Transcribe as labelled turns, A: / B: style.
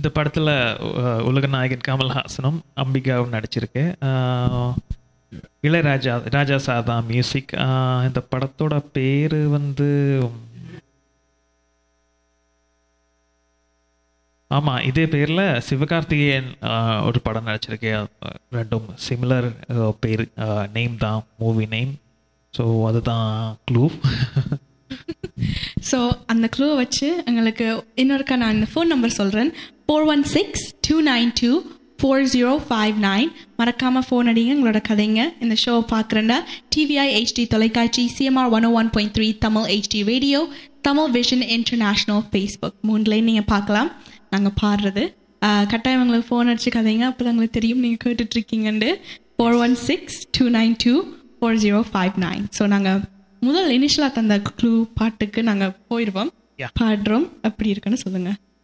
A: இந்த படத்தில் உலகநாயகன் கமல்ஹாசனும் அம்பிகாவும் நடிச்சிருக்கு ஆஹ், இளையராஜா ராஜா சாதா மியூசிக் இந்த படத்தோட பேர் வந்து ஆமாம் இதே பேரில் சிவகார்த்திகேயன் ஆஹ், ஒரு படம் நடிச்சிருக்கேன் அஹ், ரெண்டும் சிமிலர் பேர் நேம் தான் மூவி நேம் ஸோ அதுதான் க்ளூ
B: ஸோ அந்த க்ளூ வச்சு எங்களுக்கு இன்னொருக்கா நான் இந்த ஃபோன் நம்பர் சொல்கிறேன் four one six two nine two four zero five nine மறக்காமல் ஃபோன் அடிங்க உங்களோட கதைங்க இந்த ஷோ பார்க்குறேன்னா டிவிஐ ஹெச்டி தொலைக்காட்சி CMR one one point three Tamil HD radio Tamil vision international Facebook மூணுலேயும் நீங்கள் பார்க்கலாம் நாங்கள் பாடுறது ஆஹ் கட்டாயம் உங்களுக்கு ஃபோன் அடிச்சு கதைங்க அப்போ தான் உங்களுக்கு தெரியும் நீங்கள் கேட்டுட்ருக்கீங்கண்டு four one six two nine two four zero five nine so நாங்கள் முதல் இனிஷியலாக தந்த க்ளூ பாட்டுக்கு நாங்கள் போயிடுவோம்
A: Yeah.
B: பாடுறோம் அப்படி இருக்குன்னு சொல்லுங்கள்